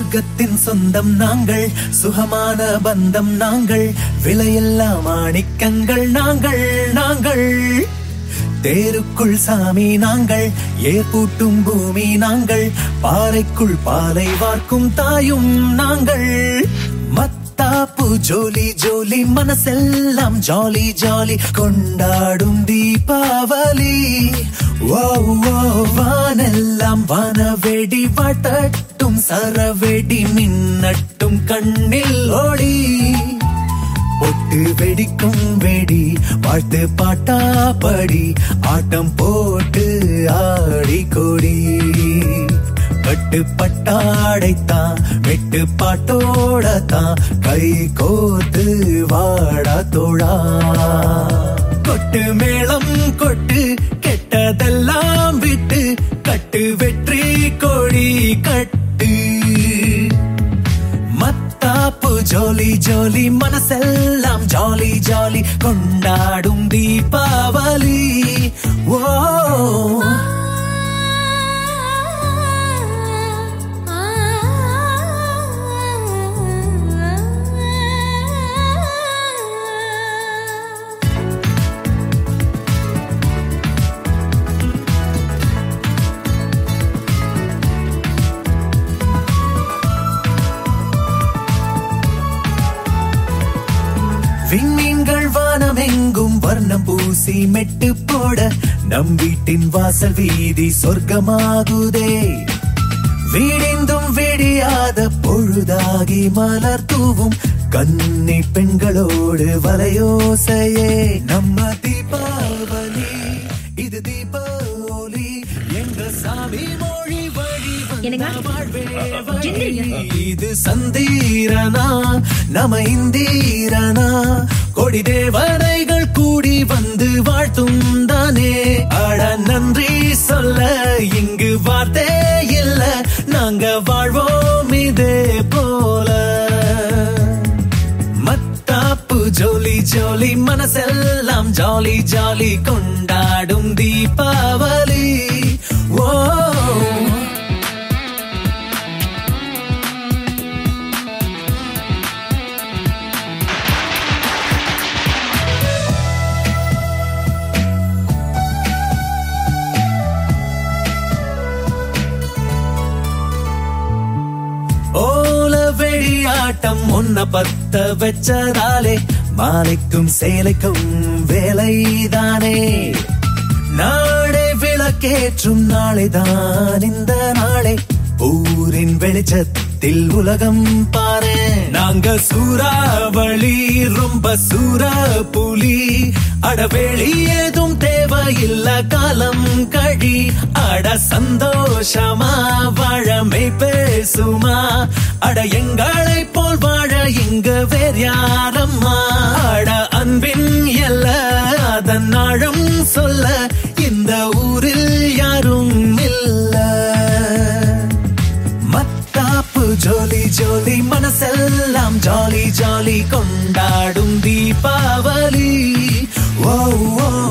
சொர்க்கத்தின் சொந்தம் நாங்கள் சுகமான பந்தம் நாங்கள் விலையில்லா மாணிக்கங்கள் நாங்கள் நாங்கள் தேருக்குள் சாமி நாங்கள் ஏற்பூட்டும் பூமி நாங்கள் பாறைக்குள் பாலை வார்க்கும் தாயும் நாங்கள் மத்தாப்பு ஜோலி ஜோலி மனசெல்லாம் ஜாலி ஜாலி கொண்டாடும் தீபாவளி ஓ ஓ வானெல்லாம் வானவெடி வாட்டட்டும் சரவெடி மின்னட்டும் கண்ணில் ஓடி பொட்டு வெடிக்கும் வெடி வாழ்த்து பாட்டா படி ஆட்டம் போட்டு ஆடி கொடி கட்டு பட்டாடைத்தான் வெட்டு பாட்டோடத்தான் கை கோத்து வாடா தோழா கொட்டு மேளம் கொட்டு கெட்டதெல்லாம் விட்டு கட்டு வெற்றி கொடி கட்டு மத்தாப்பு ஜோலி ஜோலி மனசெல்லாம் ஜாலி ஜாலி கொண்டாடும் தீபாவளி ஓ விண்மீன்கள் வானமெங்கும் வர்ணம் பூசி மெட்டு போட நம் வீட்டின் வாசல் வீதி சொர்க்கமாகுதே வீடிந்தும் விடியாத பொழுதாகி மலர் தூவும் கன்னி பெண்களோடு வலையோசையே நம்ம தீபாவளி இது தீபாவளி எங்க சாமி மொழி வழி என்னங்க? வந்த வாழ்வே எந்திரிங்க. வழி. இது சந்தீரனா நம இந்தீரனா கொடி தேவதைகள் கூடி வந்து வாழ்த்தும் தானே அட நன்றி சொல்ல இங்கு வார்த்தை இல்ல நாங்க வாழ்வோம் இதே போல மத்தாப்பு ஜோலி ஜோலி மனசெல்லாம் ஜாலி ஜாலி கொண்டாடும் தீபாவளி ஓ ஓல வெளியாட்டம் உன்ன பத்த வச்சதாலே மாலைக்கும் சேலைக்கும் வேலைதானே நாளை விளக்கேற்றும் நாளைதான் இந்த நாளை ஊரின் வெளிச்சத்தில் உலகம் பாரு நாங்க சூறாவளி ரொம்ப சூற புலி அடவெளி ஏதும் தேவையில்ல காலம் கழி அட சந்தோஷமா வாழமை பேசுமா அட எங்களை போல் வாழ இங்க வேற யாரம்மா அட அன்பின் எல்ல அதன் ஆழம் சொல்ல இந்த ஊரில் யாரும் இல்ல மத்தாப்பு ஜோலி ஜோலி மனசெல்லாம் ஜாலி ஜாலி கொண்டாடும் தீபாவளி ஓ ஓ